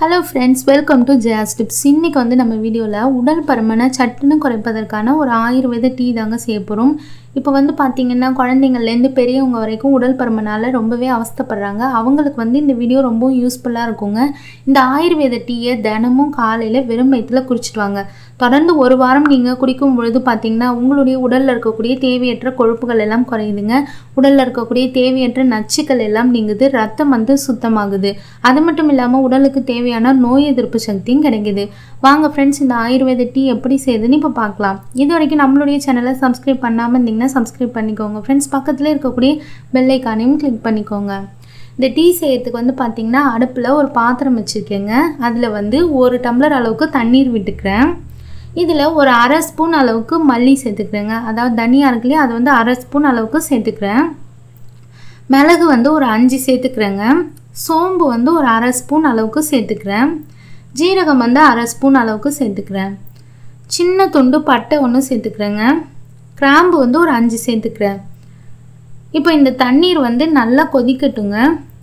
hello friends welcome to J's tips இன்றைக்கி வந்து நம்ம வீடியோவில் உடல் பருமனை சட்டுன்னு குறைப்பதற்கான ஒரு ஆயுர்வேத டீ தாங்க செய்ய போகிறோம் இப்போ வந்து பார்த்திங்கன்னா குழந்தைங்கள்லேருந்து பெரியவங்க வரைக்கும் உடல் பருமனால் ரொம்பவே அவஸ்தைப்படுறாங்க அவங்களுக்கு வந்து இந்த வீடியோ ரொம்ப யூஸ்ஃபுல்லாக இருக்குங்க இந்த ஆயுர்வேத டீயை தினமும் காலையில் வெறும் வயிற்றில் குடிச்சிட்டு வாங்க தொடர்ந்து ஒரு வாரம் நீங்கள் குடிக்கும் பொழுது பார்த்தீங்கன்னா உங்களுடைய உடலில் இருக்கக்கூடிய தேவையற்ற கொழுப்புகள் எல்லாம் குறையுதுங்க உடலில் இருக்கக்கூடிய தேவையற்ற நச்சுக்கள் எல்லாம் நீங்குது ரத்தம் வந்து சுத்தமாகுது அது மட்டும் இல்லாமல் உடலுக்கு தேவையான நோய் எதிர்ப்பு சக்தியும் கிடைக்குது வாங்க ஃப்ரெண்ட்ஸ் இந்த ஆயுர்வேத டீ எப்படி செய்யுதுன்னு இப்போ பார்க்கலாம் இது வரைக்கும் நம்மளுடைய சேனலை சப்ஸ்கிரைப் பண்ணாமல் இருந்தீங்கன்னா சப்ஸ்கிரைப் பண்ணிக்கோங்க ஃப்ரெண்ட்ஸ் பக்கத்தில் இருக்கக்கூடிய பெல்லைக்கானையும் கிளிக் பண்ணிக்கோங்க இந்த டீ செய்யறதுக்கு வந்து பார்த்திங்கன்னா அடுப்பில் ஒரு பாத்திரம் வச்சுருக்கேங்க அதில் வந்து ஒரு டம்ளர் அளவுக்கு தண்ணீர் விட்டுக்கிறேன் இதில் ஒரு அரை ஸ்பூன் அளவுக்கு மல்லி சேர்த்துக்கிறேங்க அதாவது தனியாக இருக்கு இல்லையா அதை வந்து அரை ஸ்பூன் அளவுக்கு சேர்த்துக்கிறேன் மிளகு வந்து ஒரு அஞ்சு சேர்த்துக்கிறேங்க சோம்பு வந்து ஒரு அரை ஸ்பூன் அளவுக்கு சேர்த்துக்கிறேன் ஜீரகம் வந்து அரை ஸ்பூன் அளவுக்கு சேர்த்துக்கிறேன் சின்ன துண்டு பட்டை ஒன்று சேர்த்துக்கிறேங்க கிராம்பு வந்து ஒரு அஞ்சு சேர்த்துக்கிறேன் இப்போ இந்த தண்ணீர் வந்து நல்லா கொதிக்கட்டுங்க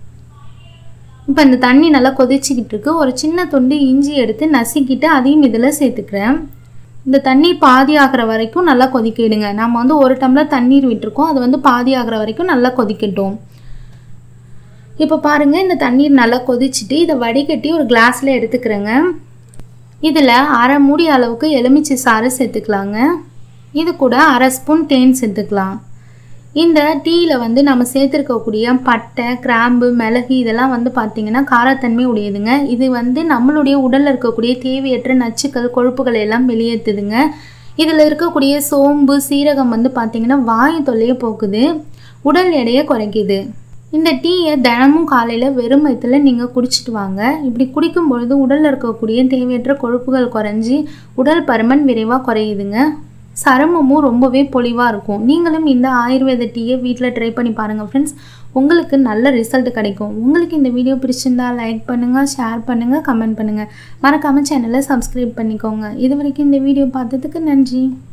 இப்போ இந்த தண்ணி நல்லா கொதிச்சிக்கிட்டு இருக்கு ஒரு சின்ன துண்டு இஞ்சி எடுத்து நசுக்கிட்டு அதையும் இதில் சேர்த்துக்கிறேன் இந்த தண்ணீர் பாதி ஆகிற வரைக்கும் நல்லா கொதிக்கிடுங்க நம்ம வந்து ஒரு டம்ளர் தண்ணீர் விட்டுருக்கோம் அது வந்து பாதி ஆகிற வரைக்கும் நல்லா கொதிக்கட்டும் இப்போ பாருங்கள் இந்த தண்ணீர் நல்லா கொதிச்சுட்டு இதை வடிகட்டி ஒரு கிளாஸில் எடுத்துக்கிறேங்க இதில் அரை மூடி அளவுக்கு எலுமிச்சை சாறு சேர்த்துக்கலாங்க இது கூட அரை ஸ்பூன் தேன் சேர்த்துக்கலாம் இந்த டீயில் வந்து நம்ம சேர்த்துருக்கக்கூடிய பட்டை கிராம்பு மிளகு இதெல்லாம் வந்து பார்த்திங்கன்னா காரத்தன்மை உடையதுங்க இது வந்து நம்மளுடைய உடலில் இருக்கக்கூடிய தேவையற்ற நச்சுக்கள் கொழுப்புகள் எல்லாம் வெளியேற்றுதுங்க இதில் இருக்கக்கூடிய சோம்பு சீரகம் வந்து பார்த்திங்கன்னா வாயு தொல்லையை போக்குது உடல் எடையை குறைக்குது இந்த டீயை தினமும் காலையில் வெறும் வயிற்றில் நீங்கள் குடிச்சிட்டு வாங்க இப்படி குடிக்கும் பொழுது உடலில் இருக்கக்கூடிய தேவையற்ற கொழுப்புகள் குறைஞ்சி உடல் பருமன் விரைவாக குறையுதுங்க சருமமும் ரொம்பவே பொலிவாக இருக்கும் நீங்களும் இந்த ஆயுர்வேத டீயை வீட்டில் ட்ரை பண்ணி பாருங்கள் ஃப்ரெண்ட்ஸ் உங்களுக்கு நல்ல ரிசல்ட் கிடைக்கும் உங்களுக்கு இந்த வீடியோ பிடிச்சிருந்தா லைக் பண்ணுங்கள் ஷேர் பண்ணுங்கள் கமெண்ட் பண்ணுங்கள் மறக்காமல் சேனலை சப்ஸ்கிரைப் பண்ணிக்கோங்க இது வரைக்கும் இந்த வீடியோ பார்த்ததுக்கு நன்றி